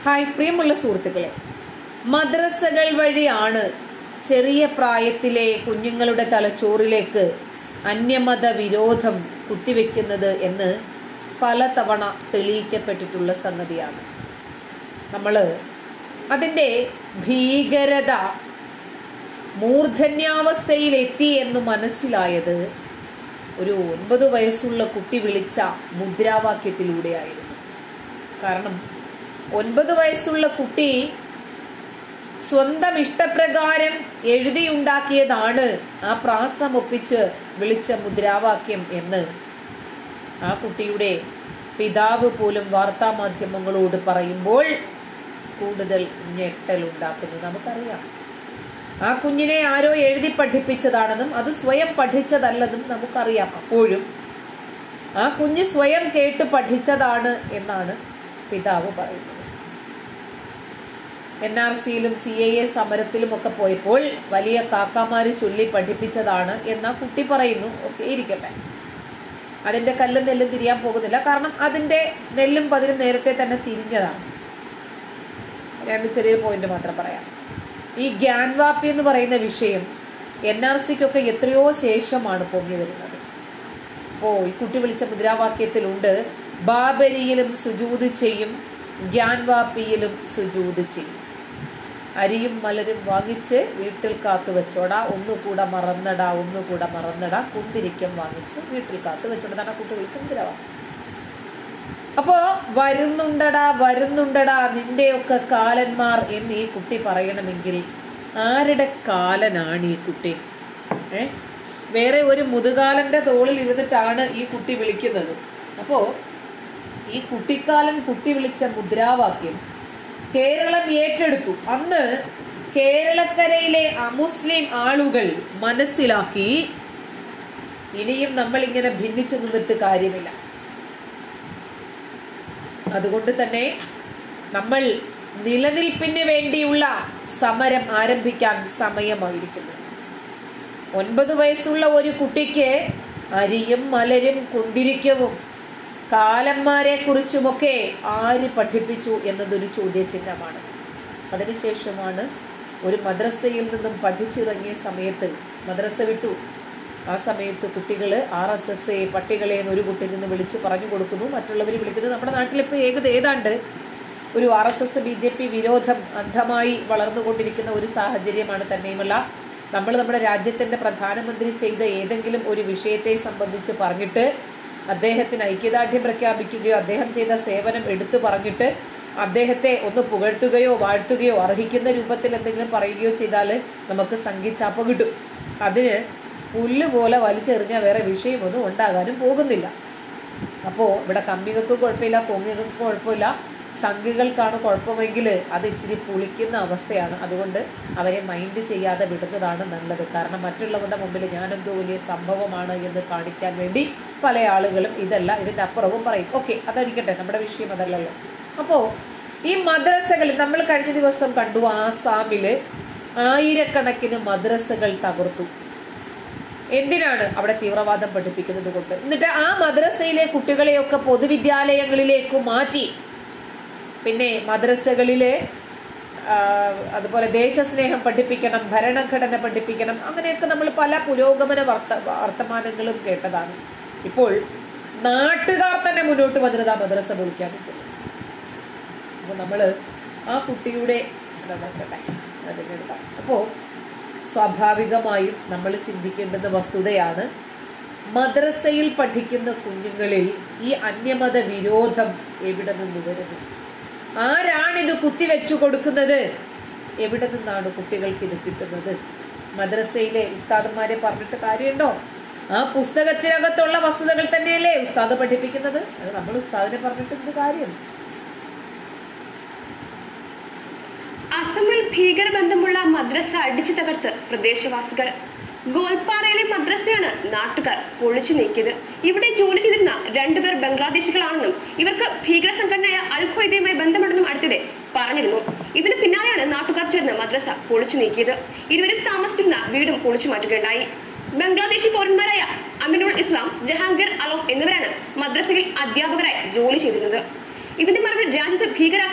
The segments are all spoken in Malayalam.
ഹായ് പ്രിയമുള്ള സുഹൃത്തുക്കളെ മദ്രസകൾ വഴിയാണ് ചെറിയ പ്രായത്തിലെ കുഞ്ഞുങ്ങളുടെ തലച്ചോറിലേക്ക് അന്യമത വിരോധം കുത്തിവെക്കുന്നത് എന്ന് പലതവണ തെളിയിക്കപ്പെട്ടിട്ടുള്ള സംഗതിയാണ് നമ്മൾ അതിൻ്റെ ഭീകരത മൂർധന്യാവസ്ഥയിലെത്തി എന്ന് മനസ്സിലായത് ഒരു ഒൻപത് വയസ്സുള്ള കുട്ടി വിളിച്ച മുദ്രാവാക്യത്തിലൂടെയായിരുന്നു കാരണം ഒൻപത് വയസ്സുള്ള കുട്ടി സ്വന്തം ഇഷ്ടപ്രകാരം എഴുതിയുണ്ടാക്കിയതാണ് ആ പ്രാസം ഒപ്പിച്ച് വിളിച്ച മുദ്രാവാക്യം എന്ന് ആ കുട്ടിയുടെ പിതാവ് പോലും വാർത്താ മാധ്യമങ്ങളോട് പറയുമ്പോൾ കൂടുതൽ ഞെട്ടലുണ്ടാക്കുന്നു നമുക്കറിയാം ആ കുഞ്ഞിനെ ആരോ എഴുതി പഠിപ്പിച്ചതാണെന്നും അത് സ്വയം പഠിച്ചതല്ലെന്നും നമുക്കറിയാം അപ്പോഴും ആ കുഞ്ഞ് സ്വയം കേട്ട് പഠിച്ചതാണ് എന്നാണ് പിതാവ് പറയുന്നത് N R സിയിലും C A A സമരത്തിലും ഒക്കെ പോയപ്പോൾ വലിയ കാക്കാമാര് ചൊല്ലി പഠിപ്പിച്ചതാണ് എന്ന് ആ കുട്ടി പറയുന്നു ഓക്കെ ഇരിക്കട്ടെ അതിന്റെ കല്ലും നെല്ലും തിരിയാൻ പോകുന്നില്ല കാരണം അതിന്റെ നെല്ലും പതിനും നേരത്തെ തന്നെ തിരിഞ്ഞതാണ് ഞാൻ ചെറിയൊരു പോയിന്റ് മാത്രം പറയാം ഈ ഗ്യാൻവാപ്പി എന്ന് പറയുന്ന വിഷയം എൻ ആർ സിക്കൊക്കെ എത്രയോ ശേഷമാണ് പൊങ്ങി വരുന്നത് അപ്പോൾ ഈ കുട്ടി വിളിച്ച മുദ്രാവാക്യത്തിലുണ്ട് ബാബരിയിലും സുജൂത് ചെയ്യും ഗ്യാൻവാപ്പിയിലും സുജൂത് ചെയ്യും അരിയും മലരും വാങ്ങിച്ച് വീട്ടിൽ കാത്തു വെച്ചോടാ ഒന്നുകൂടെ മറന്നടാ ഒന്നുകൂടെ മറന്നടാ കുന്തിരിക്കം വാങ്ങിച്ച് വീട്ടിൽ കാത്തു വെച്ചോടാ തന്നെ കുട്ടി വിളിച്ച മുദ്രാവാക്യം അപ്പോ വരുന്നുണ്ടടാ വരുന്നുണ്ടടാ നിന്റെയൊക്കെ കാലന്മാർ എന്ന് ഈ കുട്ടി പറയണമെങ്കിൽ ആരുടെ കാലനാണ് ഈ കുട്ടി ഏ വേറെ ഒരു മുതുകാലന്റെ തോളിൽ ഇരുന്നിട്ടാണ് ഈ കുട്ടി വിളിക്കുന്നത് അപ്പോ ഈ കുട്ടിക്കാലൻ കുട്ടി വിളിച്ച മുദ്രാവാക്യം കേരളം ഏറ്റെടുത്തു അന്ന് കേരളക്കരയിലെ അമുസ്ലിം ആളുകൾ മനസ്സിലാക്കി ഇനിയും നമ്മൾ ഇങ്ങനെ ഭിന്നിച്ചു നിന്നിട്ട് കാര്യമില്ല അതുകൊണ്ട് തന്നെ നമ്മൾ നിലനിൽപ്പിന് വേണ്ടിയുള്ള സമരം ആരംഭിക്കാൻ സമയമായിരിക്കുന്നു ഒൻപത് വയസ്സുള്ള ഒരു കുട്ടിക്ക് അരിയും മലരും കുന്തിരിക്കവും കാലന്മാരെ കുറിച്ചുമൊക്കെ ആര് പഠിപ്പിച്ചു എന്നതൊരു ചോദ്യചിഹ്നമാണ് അതിനുശേഷമാണ് ഒരു മദ്രസയിൽ നിന്നും പഠിച്ചിറങ്ങിയ സമയത്ത് മദ്രസ വിട്ടു ആ സമയത്ത് കുട്ടികൾ ആർ എസ് എസ് പട്ടികളെ എന്ന് ഒരു കുട്ടിയിൽ നിന്ന് വിളിച്ചു പറഞ്ഞു കൊടുക്കുന്നു മറ്റുള്ളവർ വിളിക്കുന്നു നമ്മുടെ നാട്ടിലിപ്പോൾ ഏകദ ഏതാണ്ട് ഒരു R S S B J P വിരോധം അന്ധമായി വളർന്നുകൊണ്ടിരിക്കുന്ന ഒരു സാഹചര്യമാണ് തന്നെയുമല്ല നമ്മൾ നമ്മുടെ രാജ്യത്തിന്റെ പ്രധാനമന്ത്രി ചെയ്ത ഏതെങ്കിലും ഒരു വിഷയത്തെ സംബന്ധിച്ച് പറഞ്ഞിട്ട് അദ്ദേഹത്തിന് ഐക്യദാർഢ്യം പ്രഖ്യാപിക്കുകയോ അദ്ദേഹം ചെയ്ത സേവനം എടുത്തു പറഞ്ഞിട്ട് അദ്ദേഹത്തെ ഒന്ന് പുകഴ്ത്തുകയോ വാഴ്ത്തുകയോ അർഹിക്കുന്ന രൂപത്തിൽ എന്തെങ്കിലും പറയുകയോ ചെയ്താൽ നമുക്ക് സംഖ്യച്ചാപ്പ് കിട്ടും അതിന് പുല്ല് പോലെ വലിച്ചെറിഞ്ഞ വേറെ വിഷയമൊന്നും ഉണ്ടാകാനും പോകുന്നില്ല അപ്പോൾ ഇവിടെ കമ്മികൾക്ക് കുഴപ്പമില്ല പൊങ്ങികൾക്ക് കുഴപ്പമില്ല സംഘികൾക്കാണ് കുഴപ്പമെങ്കിൽ അത് ഇച്ചിരി പുളിക്കുന്ന അവസ്ഥയാണ് അതുകൊണ്ട് അവരെ മൈൻഡ് ചെയ്യാതെ വിടുന്നതാണ് നല്ലത് കാരണം മറ്റുള്ളവരുടെ മുമ്പിൽ ഞാനെന്തോ വലിയ സംഭവമാണ് എന്ന് കാണിക്കാൻ വേണ്ടി പല ആളുകളും ഇതല്ല ഇതിൻ്റെ അപ്പുറവും പറയും ഓക്കെ അതായിരിക്കട്ടെ നമ്മുടെ വിഷയം അതല്ലല്ലോ അപ്പോൾ ഈ മദ്രസകളിൽ നമ്മൾ കഴിഞ്ഞ ദിവസം കണ്ടു ആസാമിൽ ആയിരക്കണക്കിന് മദ്രസകൾ തകർത്തു എന്തിനാണ് അവിടെ തീവ്രവാദം പഠിപ്പിക്കുന്നത് കൊണ്ട് എന്നിട്ട് ആ മദ്രസയിലെ കുട്ടികളെയൊക്കെ പൊതുവിദ്യാലയങ്ങളിലേക്ക് മാറ്റി പിന്നെ മദ്രസകളിലെ അതുപോലെ ദേശസ്നേഹം പഠിപ്പിക്കണം ഭരണഘടന പഠിപ്പിക്കണം അങ്ങനെയൊക്കെ നമ്മൾ പല പുരോഗമന വർത്ത വർത്തമാനങ്ങളും കേട്ടതാണ് ഇപ്പോൾ നാട്ടുകാർ തന്നെ മുന്നോട്ട് വന്നിട്ട് ആ മദ്രസ പൊളിക്കാൻ നിൽക്കുന്നു അപ്പോൾ നമ്മൾ ആ കുട്ടിയുടെ അപ്പോൾ സ്വാഭാവികമായും നമ്മൾ ചിന്തിക്കേണ്ടുന്ന വസ്തുതയാണ് മദ്രസയിൽ പഠിക്കുന്ന കുഞ്ഞുങ്ങളിൽ ഈ അന്യമത വിരോധം എവിടെ നിന്ന് വരുന്നു ആരാണിത് കുത്തിവെച്ചു കൊടുക്കുന്നത് എവിടെ നിന്നാണ് കുട്ടികൾക്ക് ഇത് കിട്ടുന്നത് മദ്രസയിലെ ഉസ്താദന്മാരെ പറഞ്ഞിട്ട് കാര്യമുണ്ടോ ആ പുസ്തകത്തിനകത്തുള്ള വസ്തുതകൾ തന്നെയല്ലേ ഉസ്താദ് പഠിപ്പിക്കുന്നത് അത് നമ്മൾ ഉസ്താദിനെ പറഞ്ഞിട്ട് എന്ത് കാര്യം അസമിൽ ഭീകരബന്ധമുള്ള മദ്രസ അടിച്ചു തകർത്ത് പ്രദേശവാസികൾ ഗോൽപ്പാറയിലെ മദ്രസയാണ് നാട്ടുകാർ പൊളിച്ചു നീക്കിയത് ഇവിടെ ജോലി ചെയ്തിരുന്ന രണ്ടുപേർ ബംഗ്ലാദേശികളാണെന്നും ഇവർക്ക് ഭീകര സംഘടനയായ അൽ ഖ്വയ്ദയുമായി ബന്ധമുണ്ടെന്നും അടുത്തിടെ പറഞ്ഞിരുന്നു ഇതിന് പിന്നാലെയാണ് നാട്ടുകാർ ചേർന്ന് മദ്രസ പൊളിച്ചു നീക്കിയത് ഇരുവരും താമസിച്ചിരുന്ന വീടും പൊളിച്ചു മാറ്റുകയുണ്ടായി ബംഗ്ലാദേശി പൗരന്മാരായ അമിനുൾ ഇസ്ലാം ജഹാംഗീർ അലോം എന്നിവരാണ് മദ്രസയിൽ അധ്യാപകരായി ജോലി ചെയ്തിരുന്നത് ഇതിന്റെ മറവിൽ രാജ്യത്ത് ഭീകരാക്രമണം ഉൾപ്പെടെ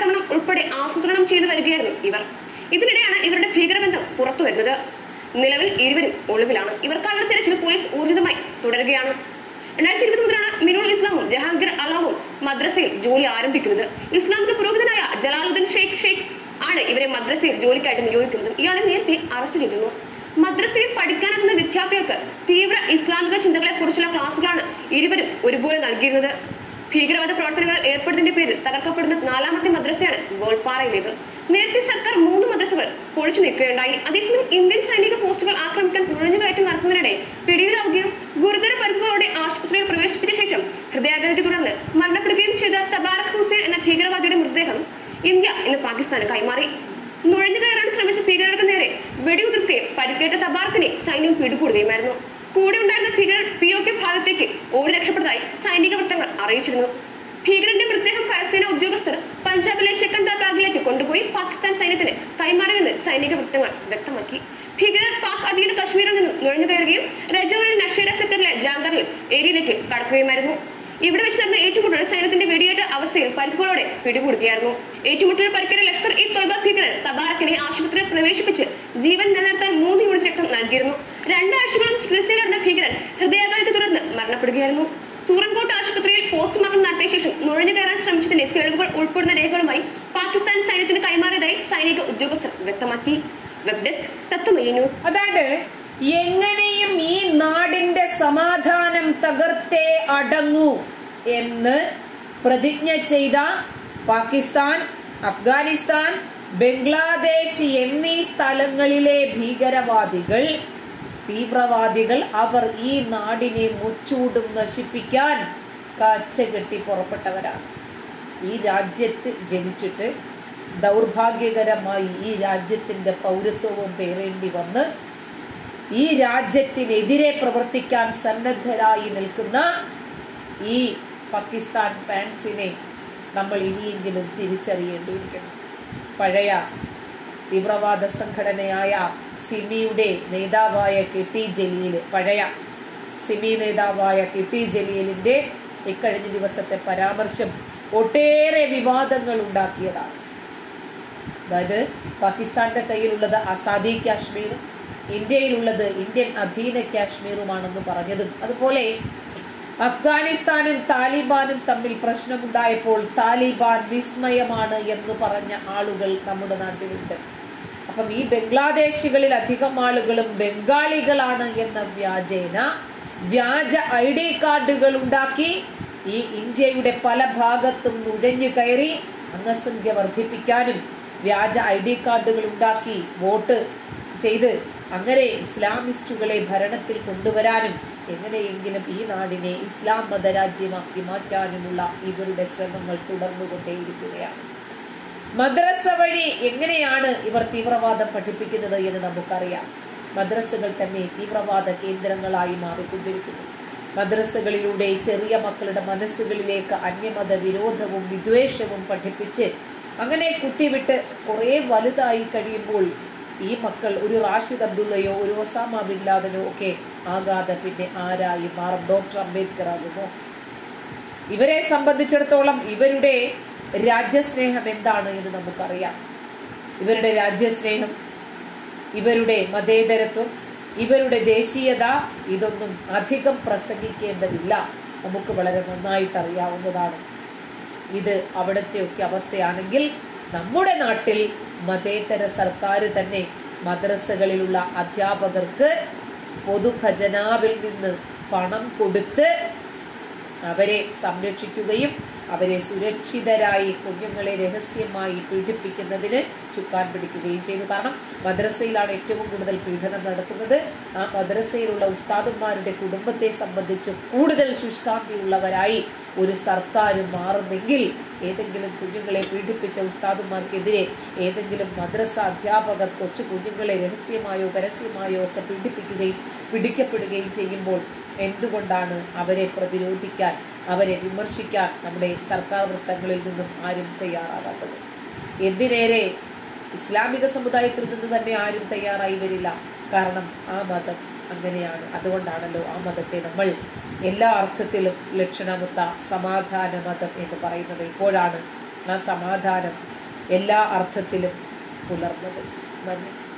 ഉൾപ്പെടെ ആസൂത്രണം ചെയ്തു വരികയായിരുന്നു ഇവർ ഇതിനിടെയാണ് ഇവരുടെ ഭീകരബന്ധം പുറത്തു വരുന്നത് നിലവിൽ ഇരുവരും ഒളിവിലാണ് ഇവർക്കായുള്ള തിരച്ചിൽ പോലീസ് ഊർജിതമായി തുടരുകയാണ് രണ്ടായിരത്തി ഇരുപത്തി മുതലാണ് മിനുൾ ഇസ്ലാമും ജഹാംഗീർ അലാമും മദ്രസയിൽ ജോലി ആരംഭിക്കുന്നത് ഇസ്ലാമിക പുരോഹിതനായ ജലാലുദ്ദീൻ ഷെയ്ഖ് ഷെയ്ഖ് ആണ് ഇവരെ മദ്രസയിൽ ജോലിക്കായിട്ട് നിയോഗിക്കുന്നത് ഇയാളെ നേരത്തെ അറസ്റ്റ് ചെയ്തിരുന്നു മദ്രസയിൽ പഠിക്കാനെത്തുന്ന വിദ്യാർത്ഥികൾക്ക് തീവ്ര ഇസ്ലാമിക ചിന്തകളെ കുറിച്ചുള്ള ക്ലാസുകളാണ് ഇരുവരും ഒരുപോലെ നൽകിയിരുന്നത് ഭീകരവാദ പ്രവർത്തനങ്ങളിൽ ഏർപ്പെടുന്നതിന്റെ പേരിൽ തകർക്കപ്പെടുന്ന നാലാമത്തെ മദ്രസയാണ് ഗോൾപ്പാറയിലേത് നേരത്തെ സർക്കാർ മൂന്ന് മദ്രസകൾ പൊളിച്ചു നീക്കുകയുണ്ടായി അതേസമയം ഇന്ത്യൻ സൈനിക പോസ്റ്റുകൾ ആക്രമിക്കാൻ നുഴഞ്ഞുകയറ്റം നടത്തുന്നതിനിടെ പിടിയിലാവുകയും ഗുരുതര പരിക്കുകളോടെ ആശുപത്രിയിൽ പ്രവേശിപ്പിച്ച ശേഷം ഹൃദയാഘാതത്തെ തുടർന്ന് മരണപ്പെടുകയും ചെയ്ത തബാറക് ഹുസൈൻ എന്ന ഭീകരവാദിയുടെ മൃതദേഹം ഇന്ത്യ ഇന്ന് പാകിസ്ഥാന് കൈമാറി നുഴഞ്ഞു കയറാൻ ശ്രമിച്ച ഭീകരർക്ക് നേരെ വെടിയുതിർക്കുകയും പരിക്കേറ്റ തബാർക്കിനെ സൈന്യം പിടികൂടുകയുമായിരുന്നു കൂടെ ഉണ്ടായിരുന്ന ഭീകരർ പി ഒ കെ ഭാഗത്തേക്ക് ഓടി രക്ഷപ്പെട്ടതായി സൈനിക വൃത്തങ്ങൾ അറിയിച്ചിരുന്നു ഭീകരന്റെ മൃതദേഹം കരസേന ഉദ്യോഗസ്ഥർ പഞ്ചാബിലെ ശെക്കന്ദാബാഗിലേക്ക് കൊണ്ടുപോയി പാകിസ്ഥാൻ സൈന്യത്തിന് കൈമാറിയെന്ന് സൈനിക വൃത്തങ്ങൾ വ്യക്തമാക്കി ഭീകരർ പാക് അധീന കശ്മീരിൽ നിന്നും നുഴഞ്ഞു കയറുകയും രജൌരിൽ നഷീര സെക്ടറിലെ ജാങ്കറിൽ ഏരിയയിലേക്ക് കടക്കുകയുമായിരുന്നു ഇവിടെ വെച്ച് നടന്ന ഏറ്റുമുട്ടൽ സൈന്യത്തിന്റെ വെടിയേറ്റ അവസ്ഥയിൽ പരിക്കുകളോടെ പിടികൂടുകയായിരുന്നു ഏറ്റുമുട്ടലിൽ പരിക്കേറ്റ ലഷ്കർ ഇ തൊയ്ബ ഭീകരൻ തബാറക്കിനെ ആശുപത്രിയിൽ പ്രവേശിപ്പിച്ച് ജീവൻ നിലനിർത്താൻ മൂന്ന് യൂണിറ്റ് രക്തം നൽകിയിരുന്നു രണ്ടാഴ്ചകളും ചികിത്സയിലായിരുന്ന ഭീകരൻ ഹൃദയാഘാതത്തെ തുടർന്ന് മരണപ്പെടുകയായിരുന്നു സൂറൻകോട്ട് ആശുപത്രിയിൽ പോസ്റ്റ്മോർട്ടം നടത്തിയ ശേഷം നുഴഞ്ഞു കയറാൻ ശ്രമിച്ചതിന്റെ തെളിവുകൾ ഉൾപ്പെടുന്ന രേഖകളുമായി പാകിസ്ഥാൻ സൈന്യത്തിന് കൈമാറിയതായി സൈനിക ഉദ്യോഗസ്ഥർ വ്യക്തമാക്കി വെബ് ഡെസ്ക് തത്വമയി ന്യൂസ് അതായത് എങ്ങനെയും ഈ നാടിന്റെ സമാധാനം തകർത്തേ അടങ്ങൂ എന്ന് പ്രതിജ്ഞ ചെയ്ത പാകിസ്ഥാൻ അഫ്ഗാനിസ്ഥാൻ ബംഗ്ലാദേശ് എന്നീ സ്ഥലങ്ങളിലെ ഭീകരവാദികൾ തീവ്രവാദികൾ അവർ ഈ നാടിനെ മുച്ചൂടും നശിപ്പിക്കാൻ കാച്ചകെട്ടി പുറപ്പെട്ടവരാണ് ഈ രാജ്യത്ത് ജനിച്ചിട്ട് ദൗർഭാഗ്യകരമായി ഈ രാജ്യത്തിന്റെ പൗരത്വവും പേറേണ്ടി വന്ന് ഈ രാജ്യത്തിനെതിരെ പ്രവർത്തിക്കാൻ സന്നദ്ധരായി നിൽക്കുന്ന ഈ പാകിസ്ഥാൻ ഫാൻസിനെ നമ്മൾ ഇനിയെങ്കിലും തിരിച്ചറിയേണ്ടിയിരിക്കുന്നു പഴയ തീവ്രവാദ സംഘടനയായ സിമിയുടെ നേതാവായ കെ ടി ജലീൽ പഴയ സിമി നേതാവായ കെ ടി ജലീലിന്റെ ഇക്കഴിഞ്ഞ ദിവസത്തെ പരാമർശം ഒട്ടേറെ വിവാദങ്ങൾ ഉണ്ടാക്കിയതാണ് അതായത് പാകിസ്ഥാന്റെ കയ്യിലുള്ളത് അസാദി കാശ്മീരും ഇന്ത്യയിലുള്ളത് ഇന്ത്യൻ അധീന കാശ്മീറുമാണെന്ന് പറഞ്ഞതും അതുപോലെ അഫ്ഗാനിസ്ഥാനും താലിബാനും തമ്മിൽ പ്രശ്നമുണ്ടായപ്പോൾ താലിബാൻ വിസ്മയമാണ് എന്ന് പറഞ്ഞ ആളുകൾ നമ്മുടെ നാട്ടിലുണ്ട് അപ്പം ഈ ബംഗ്ലാദേശികളിൽ അധികം ആളുകളും ബംഗാളികളാണ് എന്ന വ്യാജേന വ്യാജ ഐ ഡി കാർഡുകൾ ഉണ്ടാക്കി ഈ ഇന്ത്യയുടെ പല ഭാഗത്തും നുഴഞ്ഞു കയറി അംഗസംഖ്യ വർദ്ധിപ്പിക്കാനും വ്യാജ ഐ ഡി കാർഡുകൾ ഉണ്ടാക്കി വോട്ട് ചെയ്ത് അങ്ങനെ ഇസ്ലാമിസ്റ്റുകളെ ഭരണത്തിൽ കൊണ്ടുവരാനും എങ്ങനെയെങ്കിലും ഈ നാടിനെ ഇസ്ലാം മതരാജ്യമാക്കി മാറ്റാനുമുള്ള ഇവരുടെ ശ്രമങ്ങൾ തുടർന്നുകൊണ്ടേയിരിക്കുകയാണ് മദ്രസ വഴി എങ്ങനെയാണ് ഇവർ തീവ്രവാദം പഠിപ്പിക്കുന്നത് എന്ന് നമുക്കറിയാം മദ്രസകൾ തന്നെ തീവ്രവാദ കേന്ദ്രങ്ങളായി മാറിക്കൊണ്ടിരിക്കുന്നു മദ്രസകളിലൂടെ ചെറിയ മക്കളുടെ മനസ്സുകളിലേക്ക് അന്യമത വിരോധവും വിദ്വേഷവും പഠിപ്പിച്ച് അങ്ങനെ കുത്തിവിട്ട് കുറെ വലുതായി കഴിയുമ്പോൾ ഈ മക്കൾ ഒരു റാഷിദ് അബ്ദുള്ളയോ ഒരു ഒസാമ ബിൻ ലാദനോ ഒക്കെ ആകാതെ പിന്നെ ആരായി മാറും ഡോക്ടർ അംബേദ്കർ ആകുമോ ഇവരെ സംബന്ധിച്ചിടത്തോളം ഇവരുടെ രാജ്യസ്നേഹം എന്താണ് എന്ന് നമുക്കറിയാം ഇവരുടെ രാജ്യസ്നേഹം ഇവരുടെ മതേതരത്വം ഇവരുടെ ദേശീയത ഇതൊന്നും അധികം പ്രസംഗിക്കേണ്ടതില്ല നമുക്ക് വളരെ നന്നായിട്ട് അറിയാവുന്നതാണ് ഇത് അവിടത്തെയൊക്കെ അവസ്ഥയാണെങ്കിൽ നമ്മുടെ നാട്ടിൽ മതേതര സർക്കാർ തന്നെ മദ്രസകളിലുള്ള അധ്യാപകർക്ക് പൊതുഖജനാവിൽ നിന്ന് പണം കൊടുത്ത് അവരെ സംരക്ഷിക്കുകയും അവരെ സുരക്ഷിതരായി കുഞ്ഞുങ്ങളെ രഹസ്യമായി പീഡിപ്പിക്കുന്നതിന് ചുക്കാൻ പിടിക്കുകയും ചെയ്തു കാരണം മദ്രസയിലാണ് ഏറ്റവും കൂടുതൽ പീഡനം നടക്കുന്നത് ആ മദ്രസയിലുള്ള ഉസ്താദന്മാരുടെ കുടുംബത്തെ സംബന്ധിച്ച് കൂടുതൽ ശുഷ്കാന്തിയുള്ളവരായി ഒരു സർക്കാർ മാറുന്നെങ്കിൽ ഏതെങ്കിലും കുഞ്ഞുങ്ങളെ പീഡിപ്പിച്ച ഉസ്താദന്മാർക്കെതിരെ ഏതെങ്കിലും മദ്രസ അധ്യാപകർ കൊച്ചു കുഞ്ഞുങ്ങളെ രഹസ്യമായോ പരസ്യമായോ ഒക്കെ പീഡിപ്പിക്കുകയും പിടിക്കപ്പെടുകയും ചെയ്യുമ്പോൾ എന്തുകൊണ്ടാണ് അവരെ പ്രതിരോധിക്കാൻ അവരെ വിമർശിക്കാൻ നമ്മുടെ സർക്കാർ വൃത്തങ്ങളിൽ നിന്നും ആരും തയ്യാറാകാത്തത് എന്തിനേറെ ഇസ്ലാമിക സമുദായത്തിൽ നിന്ന് തന്നെ ആരും തയ്യാറായി വരില്ല കാരണം ആ മതം അങ്ങനെയാണ് അതുകൊണ്ടാണല്ലോ ആ മതത്തെ നമ്മൾ എല്ലാ അർത്ഥത്തിലും ലക്ഷണമൊത്ത സമാധാന മതം എന്ന് പറയുന്നത് ഇപ്പോഴാണ് ആ സമാധാനം എല്ലാ അർത്ഥത്തിലും പുലർന്നത് നന്ദി